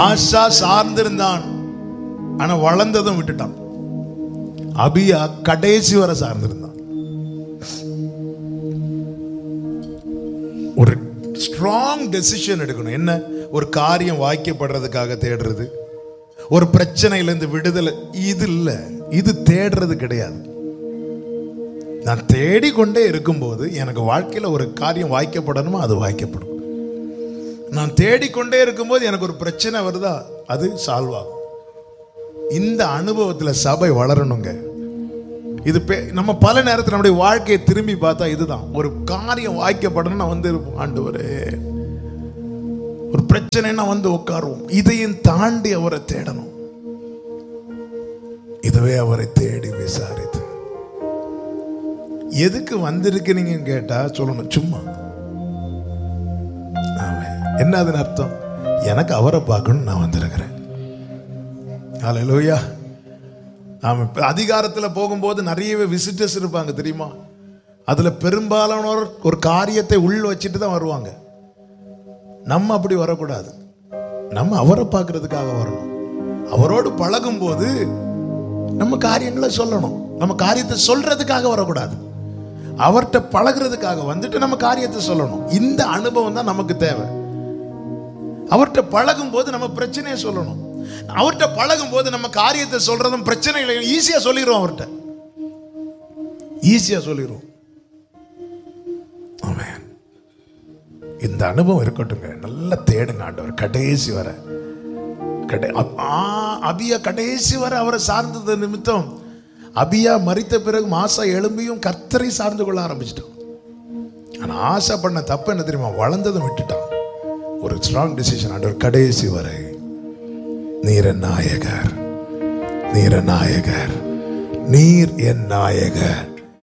ஆசா சார்ந்திருந்தான் ஆனா வளர்ந்ததும் விட்டுட்டான் அபியா கடைசி வரை சார்ந்திருந்தான் ஒரு ஸ்ட்ராங் டெசிஷன் எடுக்கணும் என்ன ஒரு காரியம் வாய்க்கப்படுறதுக்காக தேடுறது ஒரு பிரச்சனையிலேருந்து விடுதலை இது இல்லை இது தேடுறது கிடையாது நான் தேடிக்கொண்டே இருக்கும்போது எனக்கு வாழ்க்கையில் ஒரு காரியம் வாய்க்கப்படணுமோ அது வாய்க்கப்படும் நான் தேடிக்கொண்டே இருக்கும்போது எனக்கு ஒரு பிரச்சனை வருதா அது சால்வ் ஆகும் இந்த அனுபவத்தில் சபை வளரணுங்க இது பே- நம்ம பல நேரத்தில் நம்முடைய வாழ்க்கையை திரும்பி பார்த்தா இதுதான் ஒரு காரியம் வாய்க்கப்படணும் நான் வந்து இருப்போம் ஆண்டவரே ஒரு பிரச்சனைனா வந்து உட்காருவோம் இதையும் தாண்டி அவரை தேடணும் இதுவே அவரை தேடி விசாரித்து எதுக்கு வந்திருக்கிறீங்கன்னு கேட்டா சொல்லணும் சும்மா ஆமென். என்ன அதன் அர்த்தம் எனக்கு அவரை பார்க்கணும் நான் வந்திருக்கிறேன் ஹalleluya ஆமாம் இப்ப அதிகாரத்துல போகும்போது நிறையவே விசிட்டர்ஸ் இருப்பாங்க தெரியுமா அதுல பெரும்பாலானோர் ஒரு காரியத்தை உள் வச்சுட்டு தான் வருவாங்க நம்ம அப்படி வரக்கூடாது நம்ம அவரை பார்க்கறதுக்காக வரணும் அவரோடு பழகும்போது நம்ம காரியங்களை சொல்லணும் நம்ம காரியத்தை சொல்றதுக்காக வரக்கூடாது அவர்கிட்ட பழகுறதுக்காக வந்துட்டு நம்ம காரியத்தை சொல்லணும் இந்த அனுபவம் தான் நமக்கு தேவை அவர்கிட்ட பழகும் போது நம்ம பிரச்சனையை சொல்லணும் அவர்கிட்ட பழகும் போது நம்ம காரியத்தை சொல்றதும் பிரச்சனைகளை ஈஸியா சொல்லிடுவோம் அவர்கிட்ட ஈஸியா சொல்லிடுவோம் ஆமென் இந்த அனுபவம் இருக்கட்டுங்க நல்லா தேடுங்க ஆண்டவர் கடைசி வர கடை அப்- ஆ, அபியா கடைசி வரை அவரை சார்ந்தது நிமித்தம் அபியா மரித்த பிறகு மாசா எழும்பியும் கர்த்தரை சார்ந்து கொள்ள ஆரம்பிச்சிட்டான் ஆனா ஆசை பண்ண தப்பு என்ன தெரியுமா வளர்ந்ததும் விட்டுட்டான் ஒரு ஸ்ட்ராங் டிசிஷன் ஆண்டவர் கடைசி வரை நீர் என் நாயகர் நீர் என் நாயகர் நீர் என் நாயகர்